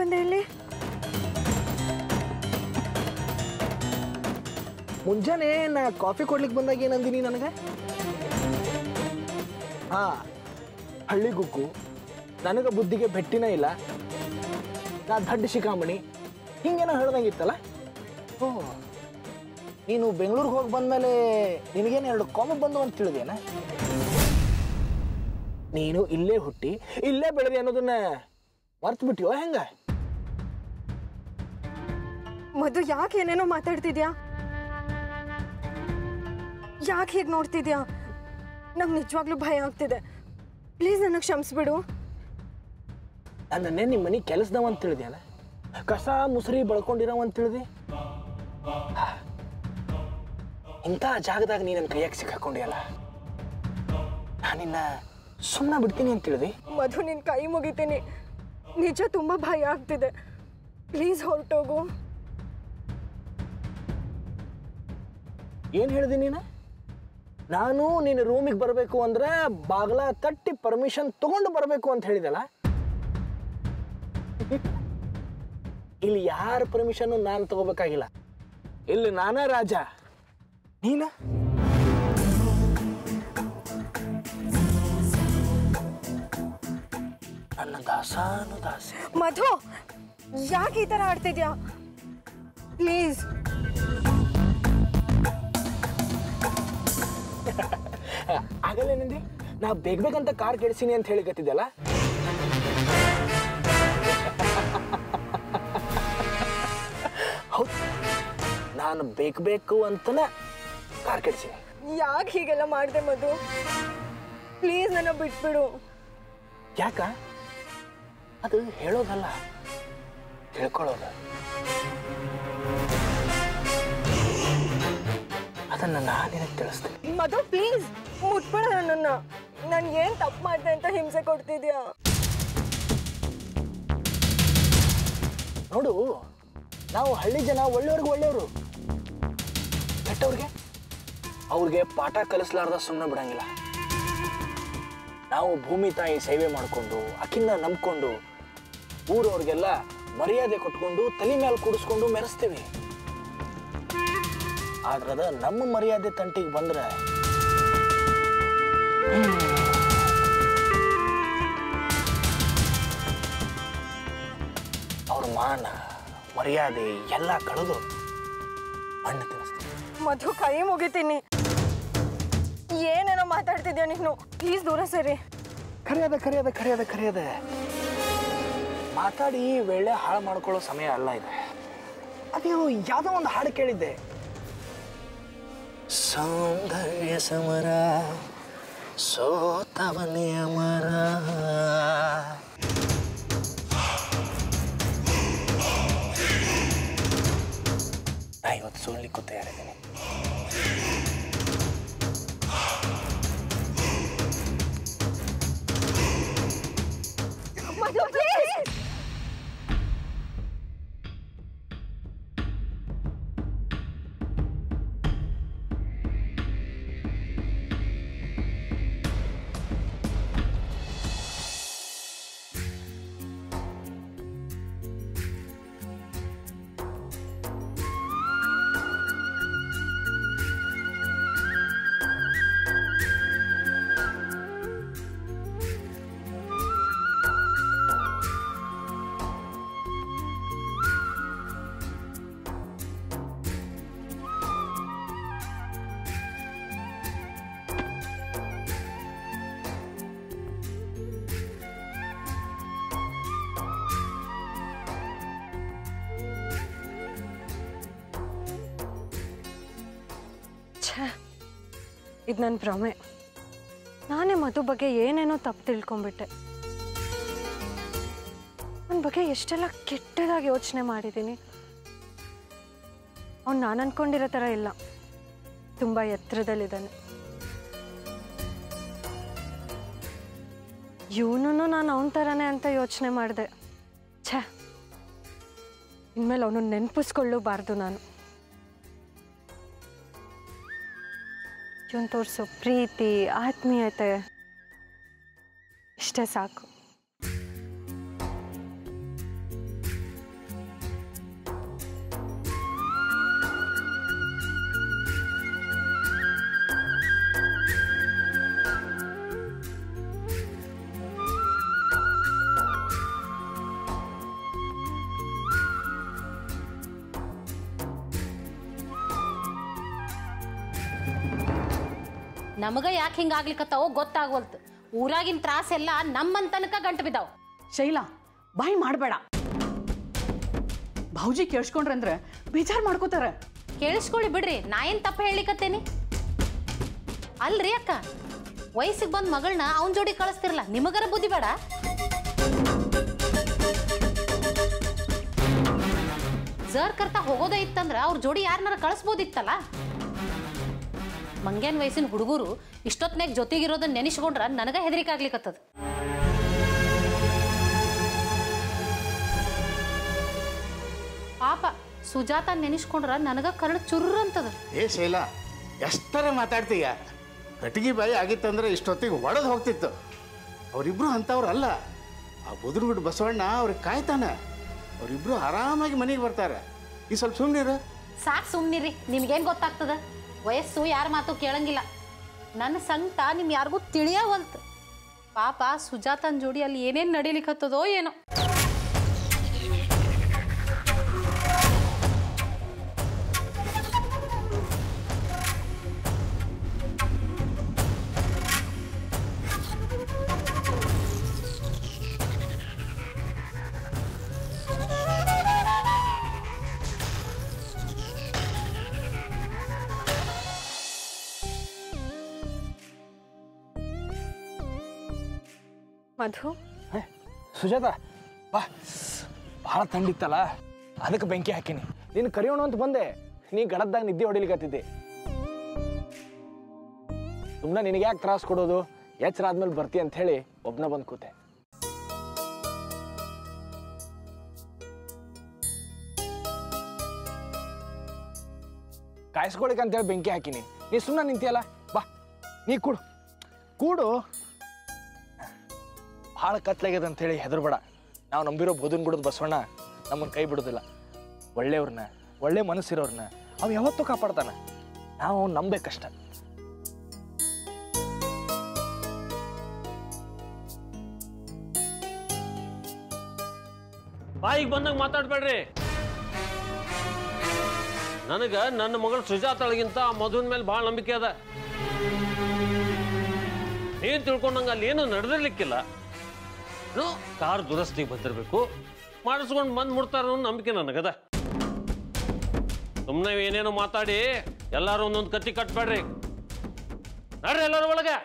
ಬಂದೆ ಇಲ್ಲಿ ಮುಂಜಾನೆ ನಾ ಕಾಫಿ ಕೊಡ್ಲಿಕ್ಕೆ ಬಂದಾಗ ಏನಂದಿನಿ ನನಗೆ ಹಾ ಹಳ್ಳಿ ಗುಕ್ಕು ನನಗೆ ಬುದ್ಧಿಗೆ ಭೆಟ್ಟಿನ ಇಲ್ಲ ನಾ ದಡ್ಡ ಶಿಖಾಮಣಿ ಹಿಂಗೇನೋ ಹೇಳ್ದಂಗಿತ್ತಲ್ಲ ಓ ನೀನು ಬೆಂಗಳೂರಿಗೆ ಹೋಗಿ ಬಂದಮೇಲೆ ನಿನಗೇನು ಎರಡು ಕಾಮ ಬಂದು ಅಂತ ತಿಳಿದೇನ ನೀನು ಇಲ್ಲೇ ಹುಟ್ಟಿ ಇಲ್ಲೇ ಬೆಳೆದಿ ಅನ್ನೋದನ್ನ ಮರ್ತು ಬಿಟ್ಟಿಯೋ ಹೆಂಗ ಮಧು ಯಾಕೆ ಏನೇನೋ ಮಾತಾಡ್ತಿದ್ಯಾ ಯಾಕೆ ಹೀಗೆ ನೋಡ್ತಿದ್ಯಾ ನಂಗೆ ನಿಜವಾಗ್ಲೂ ಭಯ ಆಗ್ತಿದೆ ಪ್ಲೀಸ್ ನನಗೆ ಕ್ಷಮಿಸ್ಬಿಡು ನನ್ನನ್ನೇ ನಿಮ್ಮ ಮನೆ ಕೆಲಸದವ ಅಂತ ತಿಳಿದ್ಯಾನ ಕಸ ಮುಸುರಿ ಬಳ್ಕೊಂಡಿರವ ಅಂತ ತಿಳಿದಿ ಇಂಥ ಜಾಗದಾಗ ನೀ ನನ್ನ ಕೈಯಾಗ ಸಿಕ್ಕಾಕೊಂಡಿಯಲ್ಲ ನಾನಿನ್ನ ಸುಮ್ಮನೆ ಬಿಡ್ತೀನಿ ಅಂತ ತಿಳಿದಿ ಮಧು ನಿನ್ನ ಕೈ ಮುಗಿತೀನಿ ನಿಜ ತುಂಬ ಭಯ ಆಗ್ತಿದೆ ಪ್ಲೀಸ್ ಹೊರಟೋಗು ಏನು ಹೇಳಿದಿ ನೀನು ನಾನು ನಿನ್ನ ರೂಮಿಗೆ ಬರಬೇಕು ಅಂದ್ರೆ ಬಾಗ್ಲ ತಟ್ಟಿ ಪರ್ಮಿಷನ್ ತಗೊಂಡು ಬರಬೇಕು ಅಂತ ಹೇಳಿದಲ್ಲ ಇಲ್ಲಿ ಯಾರ ಪರ್ಮಿಷನ್ ನಾನು ತಗೋಬೇಕಾಗಿಲ್ಲ ಇಲ್ಲಿ ನಾನೇ ರಾಜ ನೀನ ನನ್ನ ದಾಸಾನು ದಾಸಿ ಮಧು ಯಾಕೆ ಈ ಥರ ಆಡ್ತಿದ್ಯಾ ಪ್ಲೀಸ್ ಆಗಲ್ಲೇನಂದಿ ನಾ ಬೇಗ ಬೇಗಂತ ಕಾರ್ ಕೆಡಿಸಿನಿ ಅಂತ ಹೇಳಿ ಗತ್ತಿದ್ದಲ್ಲ ಹೌದು ನಾನು ಬೇಕು ಬೇಕು ಅಂತನ ಕಾರ್ ಕೆಡಿಸಿನಿ ಯಾಕೆ ಹೀಗೆಲ್ಲ ಮಾಡಿದೆ ಮಧು ಪ್ಲೀಸ್ ನನ್ನ ಬಿಟ್ಬಿಡು ಯಾಕ ಅದು ಹೇಳೋದಲ್ಲ ತಿಳ್ಕೊಳ್ಳೋದು ಅದನ್ನ ನಾನು ನಿನಗೆ ತಿಳಿಸ್ತೀನಿ ಮಧು ಪ್ಲೀಸ್ ಮುಟ್ಬೇಡ ನನ್ನನ್ನ ನಾನು ಏನು ತಪ್ಪು ಮಾಡಿದೆ ಅಂತ ಹಿಂಸೆ ಕೊಡ್ತಿದ್ಯಾ ನೋಡು ನಾವು ಹಳ್ಳಿ ಜನ ಒಳ್ಳೆಯವ್ರಿಗೆ ಒಳ್ಳೆಯವರು ಕೆಟ್ಟವ್ರಿಗೆ ಅವ್ರಿಗೆ ಪಾಠ ಕಲಿಸ್ಲಾರ್ದ ಸುಮ್ಮನೆ ಬಿಡಂಗಿಲ್ಲ ನಾವು ಭೂಮಿ ತಾಯಿ ಸೇವೆ ಮಾಡಿಕೊಂಡು ಅಕ್ಕಿನ ನಂಬ್ಕೊಂಡು ಊರವ್ರಿಗೆಲ್ಲ ಮರ್ಯಾದೆ ಕೊಟ್ಕೊಂಡು ತಲೆ ಮೇಲೆ ಕೂಡಿಸ್ಕೊಂಡು ಮೆರೆಸ್ತೀವಿ ಆದ್ರದ ನಮ್ಮ ಮರ್ಯಾದೆ ತಂಟಿಗೆ ಬಂದ್ರೆ ಅವ್ರ ಮಾನ ಮರ್ಯಾದೆ ಎಲ್ಲ ಕಳೆದು ಮಣ್ಣು ತಿನ್ನಿಸ್ತೀವಿ ಮಧು ಕೈ ಮುಗಿತೀನಿ ಏನೇನೋ ಮಾತಾಡ್ತಿದ್ಯಾ ನೀನು ಪ್ಲೀಸ್ ದೂರ ಸರಿ ಕರೆಯದ ಕರೆಯದ ಕರೆಯದ ಕರೆಯದ ಮಾತಾಡಿ ವೇಳೆ ಹಾಳು ಮಾಡ್ಕೊಳ್ಳೋ ಸಮಯ ಅಲ್ಲ ಇದೆ ಅದೇ ಯಾವುದೋ ಒಂದು ಹಾಡು ಕೇಳಿದ್ದೆ ಸೌಂದರ್ಯ ಸಮರ ಸೋತವನೇ ಅಮರ ನಾ ಇವತ್ತು ಸೋಲಿಕ್ಕೂ ತಯಾರಿದ್ದೀನಿ ಮಧು ಪ್ಲೀಸ್ ಛೇ ಇದು ನನ್ನ ಭ್ರಮೆ ನಾನೇ ಮಧು ಬಗ್ಗೆ ಏನೇನೋ ತಪ್ಪು ತಿಳ್ಕೊಂಬಿಟ್ಟೆ ನನ್ನ ಬಗ್ಗೆ ಎಷ್ಟೆಲ್ಲ ಕೆಟ್ಟದಾಗಿ ಯೋಚನೆ ಮಾಡಿದ್ದೀನಿ ಅವ್ನು ನಾನು ಅನ್ಕೊಂಡಿರೋ ಥರ ಇಲ್ಲ ತುಂಬ ಎತ್ತರದಲ್ಲಿದ್ದಾನೆ ಇವನೂ ನಾನು ಅವನ ಥರನೇ ಅಂತ ಯೋಚನೆ ಮಾಡಿದೆ ಛೇ ಇನ್ಮೇಲೆ ಅವನು ನೆನಪಿಸ್ಕೊಳ್ಳಬಾರ್ದು ನಾನು ಇವನು ತೋರಿಸೋ ಪ್ರೀತಿ ಆತ್ಮೀಯತೆ ಇಷ್ಟೇ ಸಾಕು ನಮಗ ಯಾಕೆ ಹಿಂಗಾಗ್ಲಿಕತ್ತಾವೋ ಗೊತ್ತಾಗ್ವಲ್ತು ಊರಾಗಿನ ತ್ರಾಸೆಲ್ಲ ನಮ್ಮನ್ ತನಕ ಗಂಟು ಬಿದ್ದಾವ್ ಶೈಲಾ ಬಾಯಿ ಮಾಡಬೇಡ ಭಾವುಜಿ ಕೇಳಿಸ್ಕೊಂಡ್ರಂದ್ರೆ ಬೇಜಾರು ಮಾಡ್ಕೋತಾರ ಕೇಳಿಸ್ಕೊಳ್ಳಿ ಬಿಡ್ರಿ ನಾ ಏನ್ ತಪ್ಪ ಹೇಳಿಕತ್ತೇನಿ ಅಲ್ರಿ ಅಕ್ಕ ವಯಸ್ಸಿಗೆ ಬಂದ್ ಮಗಳನ್ನ ಅವನ್ ಜೋಡಿ ಕಳಿಸ್ತಿರಲ್ಲ ನಿಮಗರ ಬುದ್ಧಿ ಬೇಡ ಜರ್ ಕರ್ತಾ ಹೋಗೋದೇ ಇತ್ತಂದ್ರ ಅವ್ರ ಜೋಡಿ ಯಾರನ್ನಾರ ಕಳಿಸ್ಬೋದಿತ್ತಲ್ಲ ಮಂಗ್ಯಾನ್ ವಯಸ್ಸಿನ ಹುಡುಗರು ಇಷ್ಟೊತ್ನಾಗ ಜೊತೆಗಿರೋದನ್ನ ನೆನೆಸ್ಕೊಂಡ್ರ ನನಗ ಹೆದರಿಕೆ ಆಗ್ಲಿಕತ್ತದ ಪಾಪ ಸುಜಾತ ನೆನೆಸ್ಕೊಂಡ್ರ ನನಗ ಕರಳು ಚುರ್ರ ಅಂತದ ಏ ಶೈಲಾ ಎಷ್ಟರ ಮಾತಾಡ್ತೀಯ ಕಟ್ಟಿಗೆ ಬಾಯಿ ಆಗಿತ್ತಂದ್ರೆ ಇಷ್ಟೊತ್ತಿಗೆ ಒಡೆದು ಹೋಗ್ತಿತ್ತು ಅವರಿಬ್ರು ಅಂಥವ್ರು ಅಲ್ಲ ಆ ಬುದುರುಗುಡ್ ಬಸವಣ್ಣ ಅವ್ರಿಗೆ ಕಾಯ್ತಾನೆ ಅವರಿಬ್ರು ಆರಾಮಾಗಿ ಮನೆಗೆ ಬರ್ತಾರೆ ಈ ಸ್ವಲ್ಪ ಸುಮ್ಮನಿರು ಸಾಕ್ ಸುಮ್ನಿರಿ ನಿಮ್ಗೇನ್ ಗೊತ್ತಾಗ್ತದ ವಯಸ್ಸು ಯಾರ ಮಾತು ಕೇಳಂಗಿಲ್ಲ ನನ್ನ ಸಂಕಟ ನಿಮ್ ಯಾರಿಗೂ ತಿಳಿಯವಲ್ತು ಪಾಪ ಸುಜಾತನ್ ಜೋಡಿ ಅಲ್ಲಿ ಏನೇನ್ ನಡೀಲಿಕ್ಕತ್ತದೋ ಏನೋ ಮಧು ಹೇ, ಸುಜಾತ ಬಾ ಭಾಳ ತಂಡಿತ್ತಲ್ಲ ಅದಕ್ಕೆ ಬೆಂಕಿ ಹಾಕಿನಿ ನೀನು ಕರಿಯೋಣ ಅಂತ ಬಂದೆ ನೀ ಗಡದ್ದಾಗ ನಿದ್ದೆ ಹೊಡಿಲಿಕತ್ತಿದ್ದೆ ಸುಮ್ಮನೆ ನಿನಗೆ ಯಾಕೆ ತ್ರಾಸ ಕೊಡೋದು ಎಚ್ಚರ ಆದ್ಮೇಲೆ ಬರ್ತಿ ಅಂತ ಹೇಳಿ ಒಬ್ನ ಬಂದು ಕೂತೆ ಕಾಯಿಸ್ಕೊಳಿಕ್ ಅಂತೇಳಿ ಬೆಂಕಿ ಹಾಕಿನಿ ನೀ ಸುಮ್ಮನೆ ನಿಂತಿಯಲ್ಲ ಬಾ ನೀ ಕೂಡು ಕೂಡು ಭಾಳ ಕತ್ಲಾಗ್ಯದ ಅಂತೇಳಿ ಹೆದರ್ಬೇಡ ನಾವು ನಂಬಿರೋ ಬೋಧನ್ ಗುಡದ ಬಸವಣ್ಣ ನಮ್ಮನ್ನ ಕೈ ಬಿಡೋದಿಲ್ಲ ಒಳ್ಳೆಯವ್ರನ್ನ ಒಳ್ಳೆ ಮನಸ್ಸಿರೋರ್ನ ಅವ್ ಯಾವತ್ತೂ ಕಾಪಾಡ್ತಾನ ನಾವು ಅವ್ನ್ ನಂಬೇಕಷ್ಟ ಬಾಯಿಗೆ ಬಂದಂಗೆ ಮಾತಾಡ್ಬೇಡ್ರಿ ನನಗೆ ನನ್ನ ಮಗಳು ಸುಜಾತಳಿಗಿಂತ ಆ ಮಧುವಿನ ಮೇಲೆ ಭಾಳ ನಂಬಿಕೆ ಅದ ಏನ್ ತಿಳ್ಕೊಂಡಂಗೆ ಅಲ್ಲಿ ಏನು ನಡೆದಿರ್ಲಿಕ್ಕಿಲ್ಲ ಏನೋ ಕಾರ್ ದುರಸ್ತಿಗೆ ಬಂದಿರಬೇಕು ಮಾಡಿಸ್ಕೊಂಡು ಬಂದು ಮುಡ್ತಾರ ಅನ್ನೋ ನಂಬಿಕೆ ನನಗದ ಸುಮ್ಮನೆ ಏನೇನೋ ಮಾತಾಡಿ ಎಲ್ಲಾರು ಒಂದೊಂದು ಕತ್ತಿ ಕಟ್ಬೇಡ್ರಿ ನಡ್ರಿ ಎಲ್ಲರೂ ಒಳಗೆ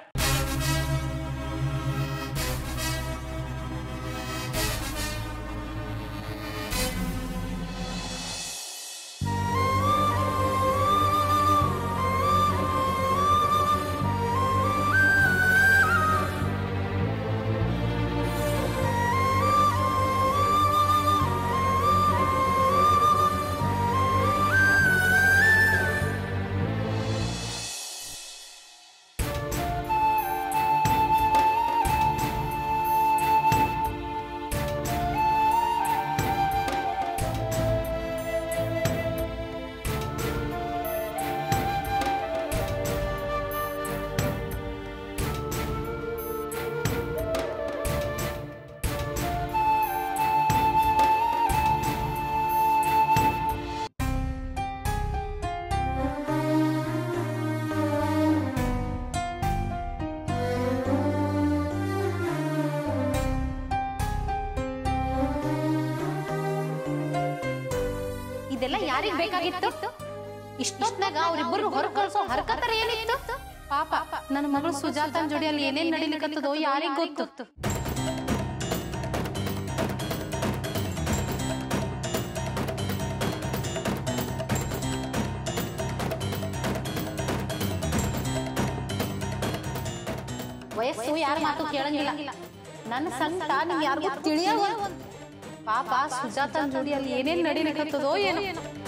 ಇದೆಲ್ಲ ಯಾರಿಗ್ ಬೇಕಾಗಿತ್ತು ಇಷ್ಟೊತ್ನಾಗ ಅವ್ರಿಬ್ಬರು ಹೊರ ಕಳ್ಸೋ ಹರಕತ್ತರ ಏನಿತ್ತು ಪಾಪ ನನ್ನ ಮಗಳು ಸುಜಾತನ್ ಜೋಡಿ ಅಲ್ಲಿ ಏನೇನ್ ನಡೀಲಿಕ್ಕತ್ತದೋ ಯಾರಿಗ್ ಗೊತ್ತು ವಯಸ್ಸು ಯಾರ ಮಾತು ಕೇಳಂಗಿಲ್ಲ ನನ್ನ ಸಂಕಟ ನಿಮ್ ಯಾರಿಗೂ ತಿಳಿಯವ ಪಾಪ ಸುಜಾತನ್ ಜೋಡಿ ಅಲ್ಲಿ ಏನೇನ್ ನಡೀಲಿಕ್ಕತ್ತದೋ ಏನೋ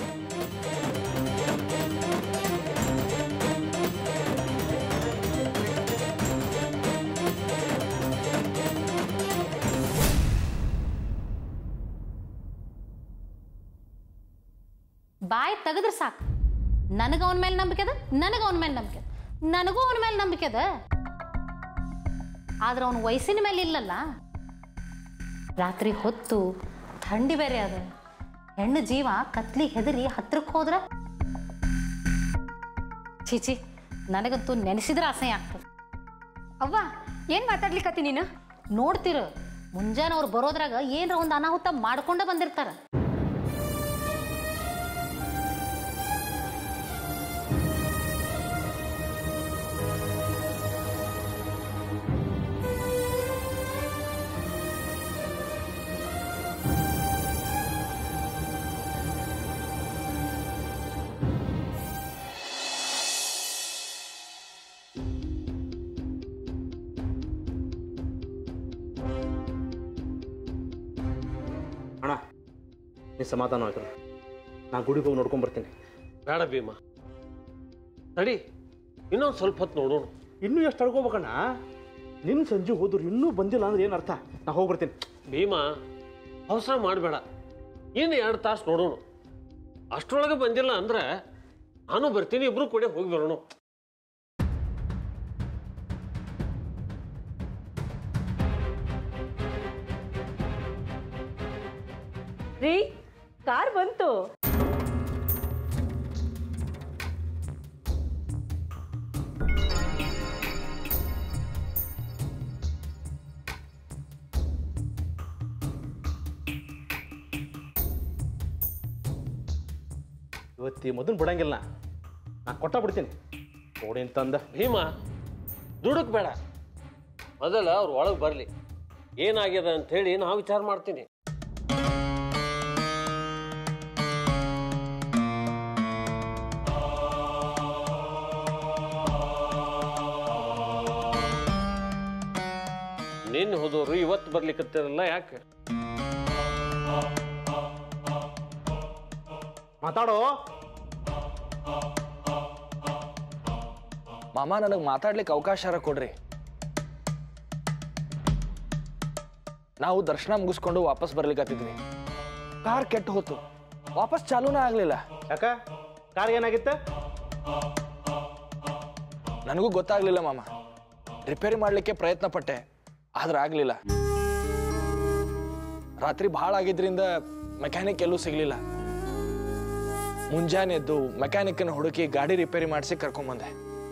ಬಾಯಿ ತೆಗೆದ್ರೆ ಸಾಕು ನನಗೆ ಅವನ ಮೇಲೆ ನಂಬಿಕೆ ಅದ ನನಗೆ ಅವನ ಮೇಲೆ ನಂಬಿಕೆ ಅದ ನನಗೂ ಅವನ ಮೇಲೆ ನಂಬಿಕೆ ಅದ ಆದ್ರೆ ಅವನ ವಯಸ್ಸಿನ ಮೇಲೆ ಇಲ್ಲಲ್ಲ ರಾತ್ರಿ ಹೊತ್ತು ಥಂಡಿ ಬೇರೆ ಅದ ಹೆಣ್ಣು ಜೀವ ಕತ್ಲಿಗೆ ಹೆದರಿ ಹತ್ರಕ್ಕೆ ಹೋದ್ರ ಚೀಚಿ ನನಗಂತೂ ನೆನೆಸಿದ್ರೆ ಅಸಹ್ಯ ಆಗ್ತದೆ ಅವ್ವ ಏನು ಮಾತಾಡ್ಲಿಕ್ಕತ್ತಿ ನೀನು ನೋಡ್ತಿರು ಮುಂಜಾನೆ ಅವ್ರು ಬರೋದ್ರಾಗ ಏನರ ಒಂದು ಅನಾಹುತ ಮಾಡ್ಕೊಂಡ ಬಂದಿರ್ತಾರ ಅಣ್ಣ ನೀ ಸಮಾಧಾನ ಆಯ್ತು ನಾ ಗುಡಿಗೆ ಹೋಗಿ ನೋಡ್ಕೊಂಡ್ ಬರ್ತೀನಿ ಬೇಡ ಭೀಮ ತಡಿ ಇನ್ನೊಂದು ಸ್ವಲ್ಪ ಹೊತ್ತು ನೋಡೋಣ ಇನ್ನೂ ಎಷ್ಟು ತಡ್ಕೋಬೇಕಣ್ಣ ನಿನ್ನ ಸಂಜೆ ಹೋದ್ರು ಇನ್ನೂ ಬಂದಿಲ್ಲ ಅಂದ್ರೆ ಏನು ಅರ್ಥ ನಾ ಹೋಗಿ ಬರ್ತೀನಿ ಭೀಮ ಅವಸರ ಮಾಡಬೇಡ ಇನ್ನು ಎರಡು ತಾಸು ನೋಡೋಣ ಅಷ್ಟರೊಳಗೆ ಬಂದಿಲ್ಲ ಅಂದ್ರೆ ನಾನು ಬರ್ತೀನಿ ಇಬ್ರು ಕೂಡ ಹೋಗಿ ಬರೋಣ ರೀ ಕಾರ್ ಬಂತು ಇವತ್ತಿ ಮೊದಲು ಬಿಡಂಗಿಲ್ಲ ನಾ ಕೊಟ್ಟ ಬಿಡ್ತೀನಿ ನೋಡಿ ಅಂತಂದ ಭೀಮ ದುಡುಕ್ ಬೇಡ ಮೊದಲ ಅವ್ರು ಒಳಗೆ ಬರಲಿ ಏನಾಗ್ಯದ ಅಂತ ಹೇಳಿ ನಾ ವಿಚಾರ ಮಾಡ್ತೀನಿ ನಿನ್ನೆ ಹೋದವರು ಇವತ್ತು ಬರ್ಲಿಕ್ಕತ್ತಿರಲ್ಲ ಯಾಕೆ ಮಾತಾಡೋ ಮಾಮ ನನಗೆ ಮಾತಾಡ್ಲಿಕ್ಕೆ ಅವಕಾಶ ಕೊಡ್ರಿ ನಾವು ದರ್ಶನ ಮುಗಿಸ್ಕೊಂಡು ವಾಪಸ್ ಬರ್ಲಿಕ್ಕತ್ತಿದ್ವಿ ಕಾರ್ ಕೆಟ್ಟು ಹೋತು ವಾಪಸ್ ಚಾಲೂನೇ ಆಗಲಿಲ್ಲ ಯಾಕ ಕಾರ್ ಏನಾಗಿತ್ತ ನನಗೂ ಗೊತ್ತಾಗ್ಲಿಲ್ಲ ಮಾಮ ರಿಪೇರಿ ಮಾಡಲಿಕ್ಕೆ ಪ್ರಯತ್ನ ಪಟ್ಟೆ ಆದ್ರೆ ಆಗಲಿಲ್ಲ ರಾತ್ರಿ ಭಾಳ ಆಗಿದ್ರಿಂದ ಮೆಕ್ಯಾನಿಕ್ ಎಲ್ಲೂ ಸಿಗ್ಲಿಲ್ಲ ಮುಂಜಾನೆ ಎದ್ದು ಮೆಕ್ಯಾನಿಕ್ನ ಹುಡುಕಿ ಗಾಡಿ ರಿಪೇರಿ ಮಾಡಿಸಿ ಕರ್ಕೊಂಬಂದೆ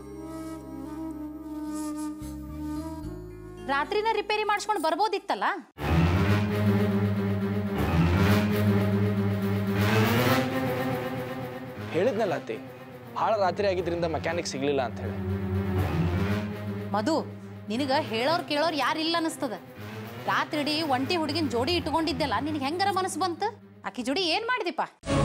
ರಾತ್ರಿನ ರಿಪೇರಿ ಮಾಡಿಸ್ಕೊಂಡು ಬರ್ಬೋದಿತ್ತಲ್ಲ ಹೇಳಿದ್ನಲ್ಲ ಅತ್ತಿ ಭಾಳ ರಾತ್ರಿ ಆಗಿದ್ರಿಂದ ಮೆಕ್ಯಾನಿಕ್ ಸಿಗ್ಲಿಲ್ಲ ಅಂತ ಹೇಳಿ ಮಧು ನಿನಗ ಹೇಳೋರ್ ಕೇಳೋರ್ ಯಾರಿಲ್ಲ ಅನಿಸ್ತದ ರಾತ್ರಿ ಇಡೀ ಒಂಟಿ ಹುಡುಗಿನ ಜೋಡಿ ಇಟ್ಕೊಂಡಿದ್ದೆಲ್ಲ ನಿನಗೆ ಹೆಂಗಾರ ಮನಸ್ಸು ಬಂತು ಆಕಿ ಜೋಡಿ ಏನ್ ಮಾಡಿದಿಪ್ಪ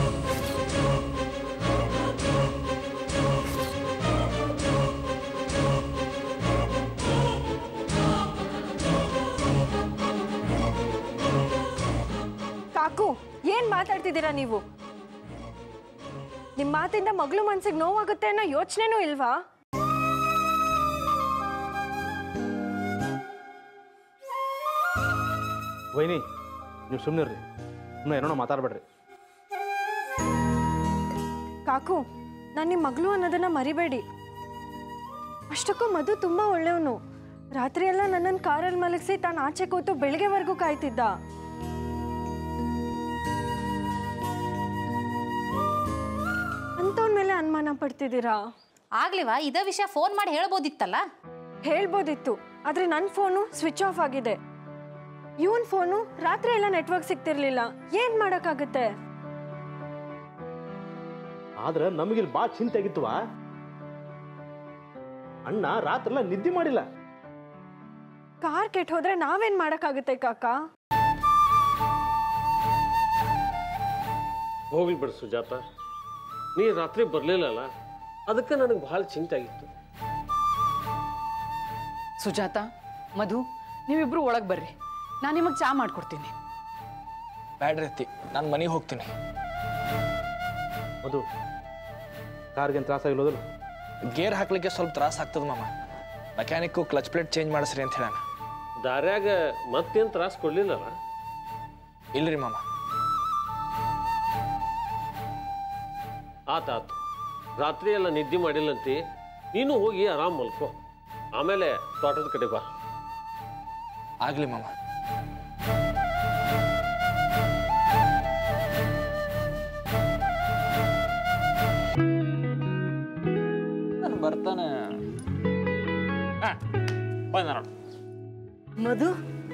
ಕಾಕು ಏನ್ ಮಾತಾಡ್ತಿದ್ದೀರಾ ನೀವು ನಿಮ್ಮ ಮಾತಿಂದ ಮಗಳು ಮನ್ಸಿಗೆ ನೋವಾಗುತ್ತೆ ಅನ್ನೋ ಯೋಚನೆನೂ ಇಲ್ವಾ ವೈನಿ ನೀವು ಸುಮ್ಮನೆ ರೀ ಸುಮ್ಮನೆ ಏನೋ ಮಾತಾಡ್ಬೇಡ್ರಿ ಕಾಕು ನಾನು ನಿಮ್ಮ ಮಗಳು ಅನ್ನೋದನ್ನ ಮರಿಬೇಡಿ ಅಷ್ಟಕ್ಕೂ ಮಧು ತುಂಬಾ ಒಳ್ಳೆಯವನು ರಾತ್ರಿ ಎಲ್ಲ ನನ್ನನ್ನು ಕಾರಲ್ಲಿ ಮಲಗಿಸಿ ತಾನು ಆಚೆ ಕೂತು ಬೆಳಿಗ್ಗೆವರೆಗೂ ಕಾಯ್ತಿದ್ದ ಅಂಥವನ ಮೇಲೆ ಅನುಮಾನ ಪಡ್ತಿದ್ದೀರಾ ಆಗ್ಲಿವಾ ಇದ ವಿಷಯ ಫೋನ್ ಮಾಡಿ ಹೇಳ್ಬೋದಿತ್ತಲ್ಲ ಹೇಳ್ಬೋದಿತ್ತು ಆದ್ರೆ ನನ್ನ ಫೋನು ಸ್ವಿಚ್ ಆಫ್ ಆಗಿದೆ ಇವನ್ ಫೋನು ರಾತ್ರಿ ಎಲ್ಲ ನೆಟ್ವರ್ಕ್ ಸಿಗ್ತಿರ್ಲಿಲ್ಲ ಏನ್ ಮಾಡಕ್ಕಾಗುತ್ತೆ ಆದ್ರೆ ನಮಗಿಲ್ಲಿ ಭಾಳ ಚಿಂತೆ ಆಗಿತ್ತವ ಅಣ್ಣ ರಾತ್ರೆಲ್ಲ ನಿದ್ದೆ ಮಾಡಿಲ್ಲ ಕಾರ್ ಕೆಟ್ಟ ಹೋದ್ರೆ ನಾವೇನ್ ಮಾಡಕ್ಕಾಗುತ್ತೆ ಕಾಕ ಹೋಗ್ಲಿ ಬಿಡು ಸುಜಾತ ನೀ ರಾತ್ರಿ ಬರಲಿಲ್ಲಲ್ಲ ಅದಕ್ಕೆ ನನಗೆ ಭಾಳ ಚಿಂತೆ ಆಗಿತ್ತು ಸುಜಾತ ಮಧು ನೀವಿಬ್ರು ಒಳಗೆ ಬರ್ರಿ ನಾನು ನಿಮಗೆ ಚಾ ಮಾಡ್ಕೊಡ್ತೀನಿ ಬ್ಯಾಡ್ರಿ ಅತ್ತಿ ನಾನು ಮನೆಗೆ ಹೋಗ್ತೀನಿ ಅದು ಕಾರ್ಗೇನು ತ್ರಾಸಾಗಿಲ್ಲೋದಿಲ್ಲ ಗೇರ್ ಹಾಕ್ಲಿಕ್ಕೆ ಸ್ವಲ್ಪ ತ್ರಾಸ ಆಗ್ತದ ಮಾಮ ಮೆಕ್ಯಾನಿಕ್ಕು ಕ್ಲಚ್ ಪ್ಲೇಟ್ ಚೇಂಜ್ ಮಾಡಿಸ್ರಿ ಅಂತ ಹೇಳೋಣ ದಾರ್ಯಾಗ ಮತ್ತೇನು ತ್ರಾಸ ಕೊಡ್ಲಿಲ್ಲಲ್ಲ ಇಲ್ರಿ ಮಾಮ ಆತಾತು ರಾತ್ರಿ ಎಲ್ಲ ನಿದ್ದೆ ಮಾಡಿಲ್ಲಂತಿ ನೀನು ಹೋಗಿ ಆರಾಮ್ ಮಲ್ಕೋ ಆಮೇಲೆ ತೋಟದ ಕಡೆ ಬಾ ಆಗ್ಲಿ ಮಾಮ ನನ್ನ ಬರ್ತಾನೆ ಬಂದ ನೋಡು ಮಧು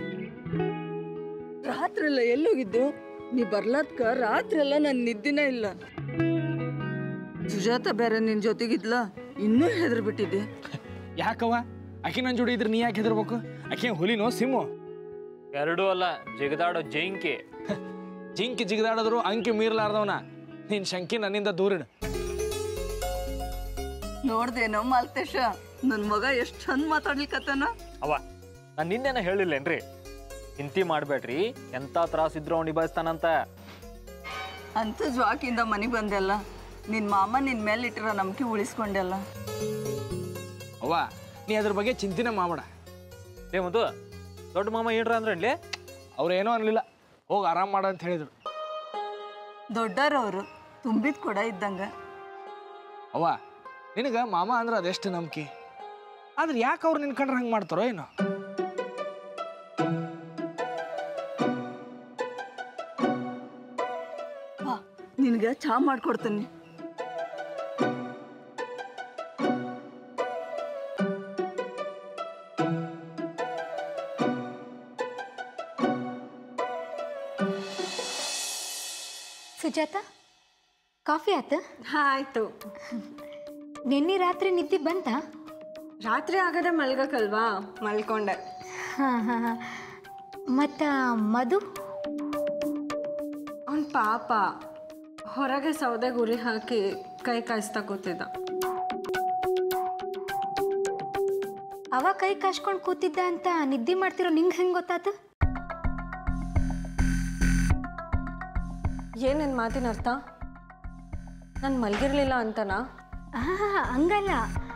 ರಾತ್ರಿ ಎಲ್ಲ ಎಲ್ಲೋಗಿದ್ದು ನೀ ಬರ್ಲಾತ್ಕ ರಾತ್ರಿ ಎಲ್ಲ ನನ್ ನಿದ್ದಿನೇ ಇಲ್ಲ ಸುಜಾತ ಬೇರೆ ನಿನ್ ಜೊತೆಗಿದ್ಲ ಇನ್ನೂ ಹೆದರ್ ಬಿಟ್ಟಿದ್ದೆ ಯಾಕವ್ವ ಆಕಿ ನನ್ನ ಜೋಡಿ ಇದ್ರೆ ನೀ ಯಾಕೆ ಹೆದರ್ಬೇಕು ಆಕೆ ಹುಲಿನೋ ಸಿಮ್ಮು ಎರಡೂ ಅಲ್ಲ ಜಿಗದಾಡೋ ಜಿಂಕಿ ಜಿಂಕಿ ಜಿಗಿದಾಡಿದ್ರು ಅಂಕಿ ಮೀರ್ಲಾರ್ದವನ ನಿನ್ ಶಂಕಿ ನನ್ನಿಂದ ದೂರಿಡು ನೋಡ್ದೇನೋ ಮಾಲ್ತೇಶ ನನ್ ಮಗ ಎಷ್ಟ್ ಚಂದ ಮಾತಾಡ್ಲಿಕತ್ತಾನ ಅವ ನಾನು ನಿನ್ನೆನ ಹೇಳಿಲ್ಲೇನ್ರಿ ಚಿಂತೆ ಮಾಡಬೇಡ್ರಿ ಎಂಥ ತ್ರಾಸಿದ್ರು ಅವ್ನು ನಿಭಾಯಿಸ್ತಾನಂತ ಅಂತ ಜ್ವಾಕಿಂದ ಮನೆಗೆ ಬಂದೆಲ್ಲ ನಿನ್ ಮಾಮ ನಿನ್ ಮೇಲೆ ಇಟ್ಟಿರೋ ನಂಬಿಕೆ ಉಳಿಸ್ಕೊಂಡೆಲ್ಲ ಅವ್ವ ನೀ ಅದ್ರ ಬಗ್ಗೆ ಚಿಂತೆನೆ ಮಾಡಬೇಡ ಏ ಮದು ದೊಡ್ಡ ಮಾಮ ಏನ್ರ ಅಂದ್ರಲ್ಲಿ ಅವ್ರು ಏನೋ ಅನ್ಲಿಲ್ಲ ಹೋಗಿ ಆರಾಮ್ ಮಾಡ ಅಂತ ಹೇಳಿದ್ರು ದೊಡ್ಡರವರು ತುಂಬಿದ ಕೊಡ ಇದ್ದಂಗ ಅವ್ವ ನಿನಗ ಮಾಮ ಅಂದ್ರೆ ಅದೆಷ್ಟು ನಂಬಿಕೆ ಆದ್ರೆ ಯಾಕೆ ಅವ್ರು ನಿನ್ ಕಂಡ್ರೆ ಹಂಗೆ ಮಾಡ್ತಾರೋ ಏನೋ ಬಾ ನಿನ್ಗೆ ಚಾ ಮಾಡ್ಕೊಡ್ತೀನಿ ಸುಜಾತ ಕಾಫಿ ಆತ ಹಾಂ ಆಯಿತು ನಿನ್ನೆ ರಾತ್ರಿ ನಿದ್ದೆ ಬಂತ ರಾತ್ರಿ ಆಗದೆ ಮಲ್ಗಕ್ಕಲ್ವಾ ಮಲ್ಕೊಂಡೆ ಹಾಂ ಹಾಂ ಹಾಂ ಮತ್ತು ಮಧು ಅವನ ಪಾಪ ಹೊರಗೆ ಸೌದೆ ಗುರಿ ಹಾಕಿ ಕೈ ಕಾಯಿಸ್ತಾ ಕೂತಿದ್ದ ಅವ ಕೈ ಕಾಶ್ಕೊಂಡು ಕೂತಿದ್ದ ಅಂತ ನಿದ್ದೆ ಮಾಡ್ತಿರೋ ನಿಂಗೆ ಹೆಂಗೆ ಗೊತ್ತಾತು ಏನೇನು ಮಾತಿನ ಅರ್ಥ ನಾನು ಮಲ್ಗಿರ್ಲಿಲ್ಲ ಅಂತನಾ ಆ ಹಂಗಲ್ಲ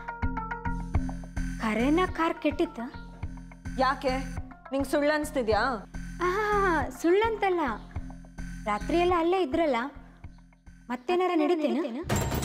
ಕರೆನ ಕಾರ್ ಕೆಟ್ಟಿತ್ತ ಯಾಕೆ ನಿಂಗೆ ಸುಳ್ಳು ಅನಿಸ್ತಿದ್ಯಾ ಆ ಸುಳ್ಳಂತಲ್ಲ ರಾತ್ರಿ ಎಲ್ಲ ಅಲ್ಲೇ ಇದ್ರಲ್ಲ ಮತ್ತೇನಾರ ನಡೀತೇನು